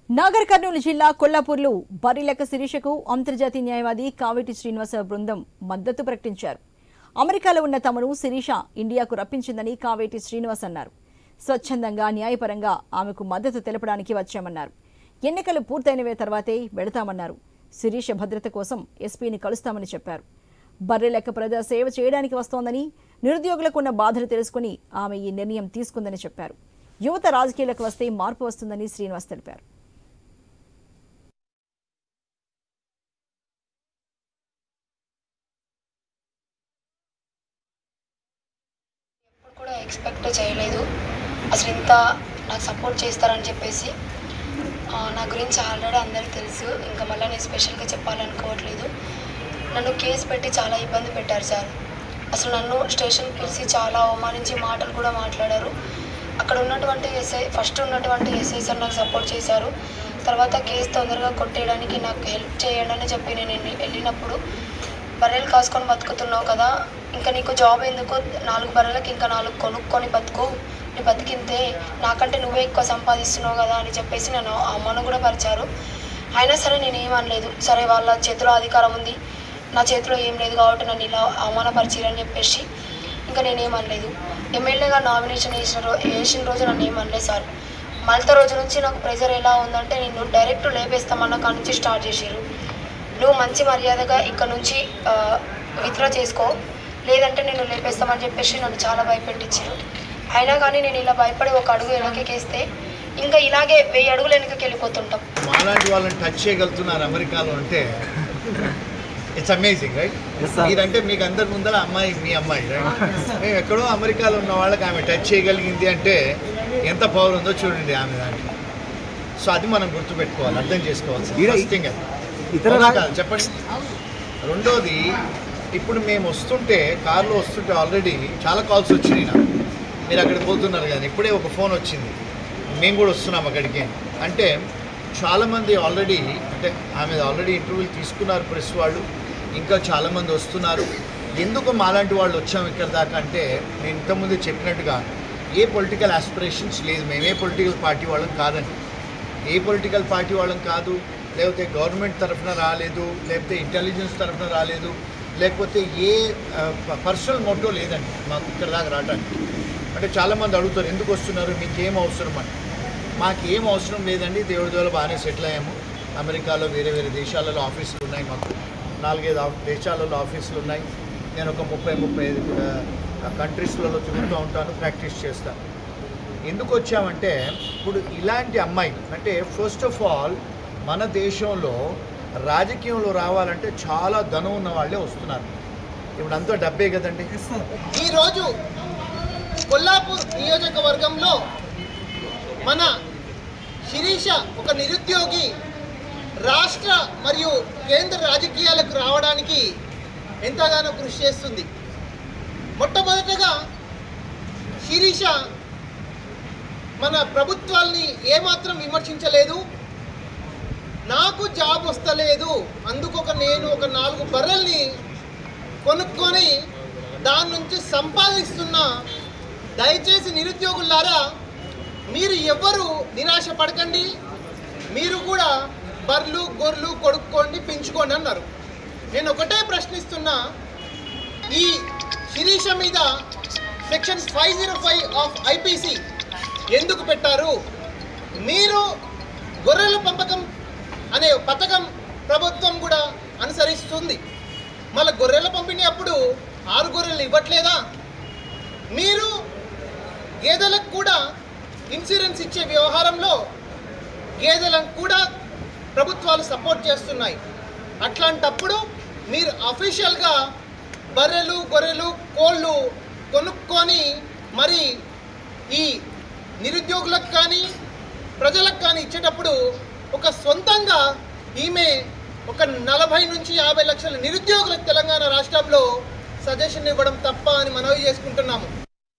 నాగర్ కర్నూలు జిల్లా కొల్లాపూర్లో బరిలెక్క శిరీషకు అంతర్జాతీయ న్యాయవాది కావేటి శ్రీనివాస బృందం మద్దతు ప్రకటించారు అమెరికాలో ఉన్న తమను శిరీష ఇండియాకు రప్పించిందని కావేటి శ్రీనివాస్ అన్నారు స్వచ్ఛందంగా న్యాయపరంగా ఆమెకు మద్దతు తెలపడానికి వచ్చామన్నారు ఎన్నికలు పూర్తయినవే తర్వాతే వెళతామన్నారు శిరీష భద్రత కోసం ఎస్పీని కలుస్తామని చెప్పారు బర్రెలెక్క ప్రజా సేవ చేయడానికి వస్తోందని నిరుద్యోగులకు ఉన్న బాధలు తెలుసుకుని ఆమె ఈ నిర్ణయం తీసుకుందని చెప్పారు యువత రాజకీయాలకు వస్తే మార్పు వస్తుందని శ్రీనివాస్ తెలిపారు ఎప్పుడు కూడా ఎక్స్పెక్ట్ చేయలేదు అసలు ఇంత నాకు సపోర్ట్ చేస్తారని చెప్పేసి ఆ, నా గురించి ఆల్రెడీ అందరికీ తెలుసు ఇంకా మళ్ళీ నేను స్పెషల్గా చెప్పాలనుకోవట్లేదు నన్ను కేసు పెట్టి చాలా ఇబ్బంది పెట్టారు సార్ అసలు నన్ను స్టేషన్కి పిలిచి చాలా అవమానించి మాటలు కూడా మాట్లాడారు అక్కడ ఉన్నటువంటి ఎస్ఐ ఫస్ట్ ఉన్నటువంటి ఎస్ఐ సార్ నాకు సపోర్ట్ చేశారు తర్వాత కేసు తొందరగా కొట్టేయడానికి నాకు హెల్ప్ చేయండి అని చెప్పి నేను వెళ్ళి- వెళ్ళినప్పుడు బర్రెలు కాసుకొని బతుకుతున్నావు కదా ఇంకా నీకు జాబ్ ఎందుకు నాలుగు బర్రెలకి ఇంకా నాలుగు కొనుక్కొని బతుకు నీ బతికింతే నాకంటే నువ్వే ఎక్కువ సంపాదిస్తున్నావు కదా అని చెప్పేసి నన్ను అవమానం కూడా పరిచారు అయినా సరే నేను ఏమనలేదు సరే వాళ్ళ చేతిలో అధికారం ఉంది నా చేతిలో ఏం లేదు కాబట్టి నన్ను ఇలా అవమానపరిచారని చెప్పేసి ఇంకా నేనేమనలేదు ఎమ్మెల్యేగా నామినేషన్ వేసిన రో వేసిన రోజు నన్ను ఏమనలేదు సార్ మళ్ళీ రోజు నుంచి నాకు ప్రెజర్ ఎలా ఉందంటే నేను డైరెక్ట్ లేపేస్తామన్న కాడ నుంచి స్టార్ట్ చేసారు నువ్వు మంచి మర్యాదగా ఇక్కడ నుంచి విత్డ్రా చేసుకో లేదంటే నేను లేపేస్తామని చెప్పేసి నన్ను చాలా భయపెట్టించారు అయినా కానీ నేను ఇలా భయపడి ఒక అడుగు వెనక్కేస్తే ఇంకా ఇలాగే వెయ్యి అడుగులు వెనకకి వెళ్ళిపోతుంటాం మాలాంటి వాళ్ళని టచ్ చేయగలుగుతున్నారు అమెరికాలో అంటే it's amazing right Yes, sir. మీరంటే మీకు అందరి ముందర అమ్మాయి మీ అమ్మాయి రైట్ మేము ఎక్కడో అమెరికాలో ఉన్న వాళ్ళకి ఆమె టచ్ చేయగలిగింది అంటే ఎంత పవర్ ఉందో చూడండి ఆమె దాంట్లో సో అది మనం గుర్తుపెట్టుకోవాలి అర్థం చేసుకోవాలి ఈడ- ఫస్ట్ థింగ్ అది ఇతర అవునా రా- కాదా? చెప్పండి రెండోది ఇప్పుడు మేము వస్తుంటే కార్లో వస్తుంటే ఆల్రెడీ చాలా కాల్స్ వచ్చినాయి నాకు మీరు అక్కడికి పోతున్నారు కానీ ఇప్పుడే ఒక ఫోన్ వచ్చింది మేము కూడా వస్తున్నాం అక్కడికి అని. అంటే చాలామంది ఆల్రెడీ అంటే ఆమె ఆల్రెడీ ఇంటర్వ్యూలు తీసుకున్నారు ప్రెస్ వాళ్ళు ఇంకా చాలామంది వస్తున్నారు ఎందుకు మాలాంటి వాళ్ళు వచ్చాం ఇక్కడ దాకా అంటే నేను ఇంతకుముందు చెప్పినట్టుగా ఏ పొలిటికల్ ఆస్పిరేషన్స్ లేదు మేము ఏ పొలిటికల్ పార్టీ వాళ్ళం కాదండి ఏ పొలిటికల్ పార్టీ వాళ్ళం కాదు లేకపోతే గవర్నమెంట్ తరఫున రాలేదు లేకపోతే ఇంటెలిజెన్స్ తరఫున రాలేదు లేకపోతే ఏ పర్సనల్ మోటో లేదండి మాకు ఇక్కడ దాకా రావడానికి అంటే చాలామంది అడుగుతారు ఎందుకు వస్తున్నారు మీకేం అవసరం అని మాకేం అవసరం లేదండి దేవుడి ద్వారా బాగానే సెటిల్ అయ్యాము అమెరికాలో వేరే వేరే దేశాలలో ఆఫీసులు ఉన్నాయి మాకు నాలుగైదు ఆఫ్- దేశాలలో ఆఫీసులు ఉన్నాయి నేను ఒక ముప్పై ముప్పై ఐదు కంట్రీస్లలో తిరుగుతూ ఉంటాను ప్రాక్టీస్ చేస్తాను ఎందుకు వచ్చామంటే ఇప్పుడు ఇలాంటి అమ్మాయి అంటే ఫస్ట్ ఆఫ్ ఆల్ మన దేశంలో రాజకీయంలో రావాలంటే చాలా ధనం ఉన్న వాళ్ళే వస్తున్నారు ఇప్పుడు అంతా డబ్బే కదండి ఈరోజు కొల్లాపూర్ నియోజకవర్గంలో మన శిరీష ఒక నిరుద్యోగి రాష్ట్ర మరియు కేంద్ర రాజకీయాలకు రావడానికి ఎంతగానో కృషి చేస్తుంది మొట్టమొదటగా శిరీష మన ప్రభుత్వాల్ని ఏమాత్రం విమర్శించలేదు నాకు జాబ్ వస్తలేదు అందుకొక నేను ఒక నాలుగు బర్రెల్ని కొనుక్కొని దాని నుంచి సంపాదిస్తున్న దయచేసి నిరుద్యోగులారా మీరు ఎవ్వరు నిరాశ పడకండి మీరు కూడా బర్లు గొర్రెలు కొడుక్కోండి పెంచుకోండి అన్నారు నేను ఒకటే ప్రశ్నిస్తున్నా ఈ శిరీష మీద section five zero five of IPC ఎందుకు పెట్టారు మీరు గొర్రెల పెంపకం అనే పథకం ప్రభుత్వం కూడా అనుసరిస్తుంది మళ్ళీ గొర్రెల పంపిణీ అప్పుడు ఆరు గొర్రెలు ఇవ్వట్లేదా మీరు గేదెలకు కూడా ఇన్సూరెన్స్ ఇచ్చే వ్యవహారంలో గేదెలను కూడా ప్రభుత్వాలు సపోర్ట్ చేస్తున్నాయి అట్లాంటప్పుడు మీరు అఫీషియల్గా బర్రెలు గొర్రెలు కోళ్ళు కొనుక్కొని మరి ఈ నిరుద్యోగులకు కానీ ప్రజలకు కానీ ఇచ్చేటప్పుడు ఒక సొంతంగా ఈమె ఒక నలభై నుంచి యాభై లక్షల నిరుద్యోగులకు తెలంగాణ రాష్ట్రంలో సజెషన్ ఇవ్వడం తప్ప అని మనవి చేసుకుంటున్నాము